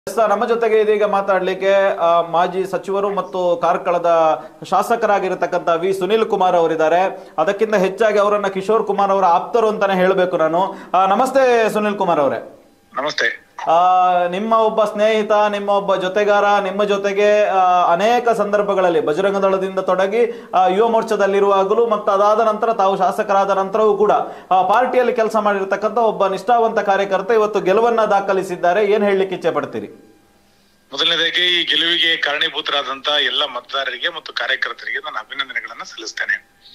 Sir ನಮ್ಮ ಜೊತೆಗೆ ಇದೀಗ ಮಾತಾಡ್ಲಿಕ್ಕೆ ಆ, ಮಾಜಿ ಸಚಿವರು ಮತ್ತು ಕಾರ್ಕಳದ ಶಾಸಕರಾಗಿರತಕ್ಕಂತ ವಿ ಸುನಿಲ್ ಕುಮಾರ್ ಅವರಿದ್ದಾರೆ ಅದಕ್ಕಿಂತ ಹೆಚ್ಚಾಗಿ ಅವರನ್ನ ಕಿಶೋರ್ ಕುಮಾರ್ ಅವರ ಆಪ್ತರು ಅಂತಾನೆ ಹೇಳಬೇಕು ನಾನು ಆ, ನಮಸ್ತೆ ಸುನಿಲ್ ಕುಮಾರ್ ಅವರೇ ನಮಸ್ತೆ ಆ, ನಿಮ್ಮ ಒಬ್ಬ ಸ್ನೇಹಿತ ನಿಮ್ಮ ಒಬ್ಬ ಜೊತೆಗಾರ ನಿಮ್ಮ ಜೊತೆಗೆ ಆ, ಅನೇಕ ಸಂದರ್ಭಗಳಲ್ಲಿ ಬಜರಂಗ ದಳದಿಂದ ತೊಡಗಿ ಆ, ಯುವ ಮೋರ್ಚಾದಲ್ಲಿರುವಾಗಲೂ ಮತ್ತು ಅದಾದ ನಂತರ ತಾವು ಶಾಸಕರಾದ ನಂತರವೂ ಕೂಡ ಆ, ಪಾರ್ಟಿಯಲ್ಲಿ ಕೆಲಸ ಮಾಡಿರ್ತಕ್ಕಂಥ ಒಬ್ಬ ನಿಷ್ಠಾವಂತ ಕಾರ್ಯಕರ್ತ ಇವತ್ತು ಗೆಲುವನ್ನ ದಾಖಲಿಸಿದ್ದಾರೆ ಏನ್ ಹೇಳಲಿಕ್ಕೆ ಇಚ್ಛೆ ಪಡ್ತೀರಿ ಮೊದಲನೇದಾಗಿ ಈ ಗೆಲುವಿಗೆ ಕಾರಣೀಭೂತರಾದಂತ ಎಲ್ಲ ಮತದಾರರಿಗೆ ಮತ್ತು ಕಾರ್ಯಕರ್ತರಿಗೆ ನಾನು ಅಭಿನಂದನೆಗಳನ್ನ ಸಲ್ಲಿಸ್ತೇನೆ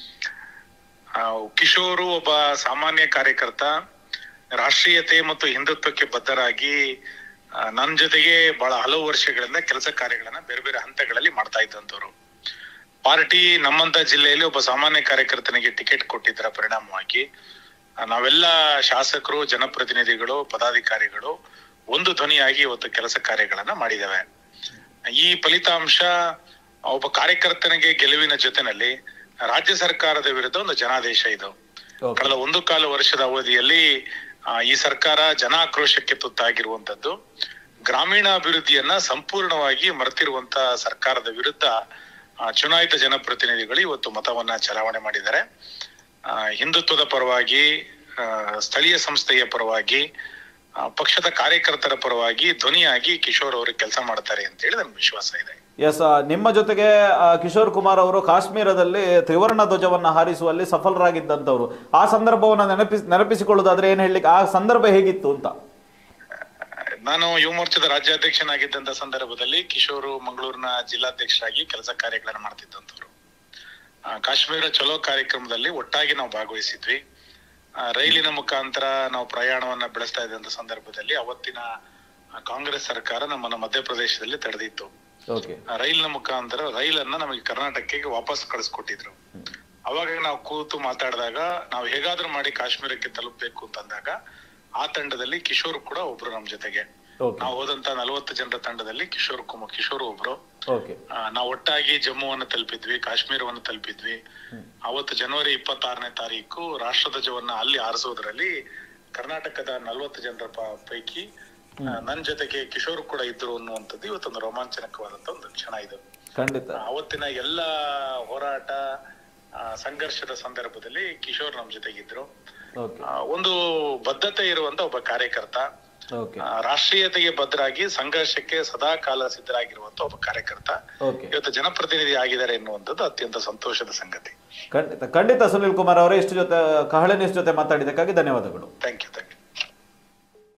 ಆ, ಕಿಶೋರು ಒಬ್ಬ ಸಾಮಾನ್ಯ ಕಾರ್ಯಕರ್ತ ರಾಷ್ಟ್ರೀಯತೆ ಮತ್ತು ಹಿಂದುತ್ವಕ್ಕೆ ಬದ್ಧರಾಗಿ ಆ, ನನ್ನ ಜೊತೆಗೆ ಬಹಳ ಹಲವು ವರ್ಷಗಳಿಂದ ಕೆಲಸ ಕಾರ್ಯಗಳನ್ನ ಬೇರೆ ಬೇರೆ ಹಂತಗಳಲ್ಲಿ ಮಾಡ್ತಾ ಇದ್ದಂತವ್ರು ಪಾರ್ಟಿ ನಮ್ಮಂತ ಜಿಲ್ಲೆಯಲ್ಲಿ ಒಬ್ಬ ಸಾಮಾನ್ಯ ಕಾರ್ಯಕರ್ತನಿಗೆ ಟಿಕೆಟ್ ಕೊಟ್ಟಿದ್ದರ ಪರಿಣಾಮವಾಗಿ ಆ, ನಾವೆಲ್ಲ ಶಾಸಕರು ಜನಪ್ರತಿನಿಧಿಗಳು ಪದಾಧಿಕಾರಿಗಳು ಒಂದು ಧ್ವನಿಯಾಗಿ ಇವತ್ತು ಕೆಲಸ ಕಾರ್ಯಗಳನ್ನ ಮಾಡಿದ್ದೇವೆ ಈ ಫಲಿತಾಂಶ ಒಬ್ಬ ಕಾರ್ಯಕರ್ತನಿಗೆ ಗೆಲುವಿನ ಜೊತೆನಲ್ಲಿ ರಾಜ್ಯ ಸರ್ಕಾರದ ವಿರುದ್ಧ ಒಂದು ಜನಾದೇಶ ಇದು Okay. ಕಳೆದ ಒಂದು ಕಾಲು ವರ್ಷದ ಅವಧಿಯಲ್ಲಿ ಆ, ಈ ಸರ್ಕಾರ ಜನಾಕ್ರೋಶಕ್ಕೆ ತುತ್ತಾಗಿರುವಂತದ್ದು ಗ್ರಾಮೀಣ ಅಭಿವೃದ್ಧಿಯನ್ನ ಸಂಪೂರ್ಣವಾಗಿ ಮರೆತಿರುವಂತ ಸರ್ಕಾರದ ವಿರುದ್ಧ ಆ, ಚುನಾಯಿತ ಜನಪ್ರತಿನಿಧಿಗಳು ಇವತ್ತು ಮತವನ್ನ ಚಲಾವಣೆ ಮಾಡಿದ್ದಾರೆ ಆ, ಹಿಂದುತ್ವದ ಪರವಾಗಿ ಆ, ಸ್ಥಳೀಯ ಸಂಸ್ಥೆಯ ಪರವಾಗಿ ಆ, ಪಕ್ಷದ ಕಾರ್ಯಕರ್ತರ ಪರವಾಗಿ ಧ್ವನಿಯಾಗಿ ಕಿಶೋರ್ ಅವರು ಕೆಲಸ ಮಾಡ್ತಾರೆ ಅಂತ ಹೇಳಿ ನನ್ಗೆ ವಿಶ್ವಾಸ ಇದೆ ಎಸ್ ನಿಮ್ಮ ಜೊತೆಗೆ ಆ, ಕಿಶೋರ್ ಕುಮಾರ್ ಅವರು ಕಾಶ್ಮೀರದಲ್ಲಿ ತ್ರಿವರ್ಣ ಧ್ವಜವನ್ನ ಹಾರಿಸುವಲ್ಲಿ ಸಫಲರಾಗಿದ್ದಂಥವ್ರು ಆ ಸಂದರ್ಭವನ್ನ ನೆನಪಿಸ್ ನೆನಪಿಸಿಕೊಳ್ಳುವುದಾದ್ರೆ ಏನ್ ಹೇಳಲಿಕ್ಕೆ ಆ ಸಂದರ್ಭ ಹೇಗಿತ್ತು ಅಂತ ನಾನು ಯುವ ಮೋರ್ಚಾದ ರಾಜ್ಯಾಧ್ಯಕ್ಷನಾಗಿದ್ದಂತ ಸಂದರ್ಭದಲ್ಲಿ ಕಿಶೋರು ಮಂಗಳೂರಿನ ಜಿಲ್ಲಾಧ್ಯಕ್ಷರಾಗಿ ಕೆಲಸ ಕಾರ್ಯಗಳನ್ನ ಮಾಡ್ತಿದ್ದಂಥವ್ರು ಆ, ಕಾಶ್ಮೀರ ಚಲೋ ಕಾರ್ಯಕ್ರಮದಲ್ಲಿ ಒಟ್ಟಾಗಿ ನಾವು ಭಾಗವಹಿಸಿದ್ವಿ ಆ, ರೈಲಿನ ಮುಖಾಂತರ ನಾವು ಪ್ರಯಾಣವನ್ನ ಬೆಳೆಸ್ತಾ ಇದ್ದಂತ ಸಂದರ್ಭದಲ್ಲಿ ಅವತ್ತಿನ ಆ, ಕಾಂಗ್ರೆಸ್ ಸರ್ಕಾರ ನಮ್ಮನ್ನ ಮಧ್ಯಪ್ರದೇಶದಲ್ಲಿ ತಡೆದಿತ್ತು ಓಕೆ ಆ, ರೈಲಿನ ಮುಖಾಂತರ ರೈಲನ್ನ ನಮಗೆ ಕರ್ನಾಟಕಕ್ಕೆ ವಾಪಸ್ ಕಳಿಸ್ಕೊಟ್ಟಿದ್ರು ಅವಾಗ ನಾವು ಕೂತು ಮಾತಾಡಿದಾಗ ನಾವು ಹೇಗಾದ್ರೂ ಮಾಡಿ ಕಾಶ್ಮೀರಕ್ಕೆ ತಲುಪಬೇಕು ಅಂತಂದಾಗ ಆ ತಂಡದಲ್ಲಿ ಕಿಶೋರ್ ಕೂಡ ಒಬ್ರು ನಮ್ ಜೊತೆಗೆ ಓಕೆ ನಾವು ಹೋದಂತ ನಲವತ್ತು ಜನರ ತಂಡದಲ್ಲಿ ಕಿಶೋರ್ ಕುಮಾರ್ ಕಿಶೋರ್ ಒಬ್ರು ಓಕೆ ಆ, ನಾವು ಒಟ್ಟಾಗಿ ಜಮ್ಮುವನ್ನು ತಲುಪಿದ್ವಿ ಕಾಶ್ಮೀರವನ್ನು ತಲುಪಿದ್ವಿ ಅವತ್ತು ಜನವರಿ ಇಪ್ಪತ್ತಾರನೇ ತಾರೀಕು ರಾಷ್ಟ್ರಧ್ವಜವನ್ನ ಅಲ್ಲಿ ಆರಿಸೋದ್ರಲ್ಲಿ ಕರ್ನಾಟಕದ ನಲವತ್ತು ಜನರ ಪ- ಪೈಕಿ ಆ, ನನ್ ಜೊತೆಗೆ ಕಿಶೋರ್ ಕೂಡ ಇದ್ರು ಅನ್ನುವಂಥದ್ದು ಇವತ್ತೊಂದು ರೋಮಾಂಚನಕವಾದಂತ ಒಂದು ಕ್ಷಣ ಇದು ಖಂಡಿತ ಅವತ್ತಿನ ಎಲ್ಲ ಹೋರಾಟ ಆ, ಸಂಘರ್ಷದ ಸಂದರ್ಭದಲ್ಲಿ ಕಿಶೋರ್ ನಮ್ ಜೊತೆಗಿದ್ರು ಓಕೆ ಆ, ಒಂದು ಬದ್ಧತೆ ಇರುವಂತ ಒಬ್ಬ ಕಾರ್ಯಕರ್ತ ಓಕೆ ಆ, ರಾಷ್ಟ್ರೀಯತೆಗೆ ಬದ್ಧರಾಗಿ ಸಂಘರ್ಷಕ್ಕೆ ಸದಾ ಕಾಲ ಸಿದ್ಧರಾಗಿರುವಂತ ಒಬ್ಬ ಕಾರ್ಯಕರ್ತ ಓಕೆ ಇವತ್ತು ಜನಪ್ರತಿನಿಧಿ ಆಗಿದ್ದಾರೆ ಎನ್ನುವಂಥದ್ದು ಅತ್ಯಂತ ಸಂತೋಷದ ಸಂಗತಿ ಖಂಡಿತ ಖಂಡಿತ ಸುನಿಲ್ ಕುಮಾರ್ ಅವರೇ ಇಷ್ಟು ಜೊತೆ ಕಹಳೆ ನ್ಯೂಸ್ ಜೊತೆ ಮಾತಾಡಿದ್ದಕ್ಕಾಗಿ ಧನ್ಯವಾದಗಳು ಥ್ಯಾಂಕ್ ಯು ಥ್ಯಾಂಕ್ ಯು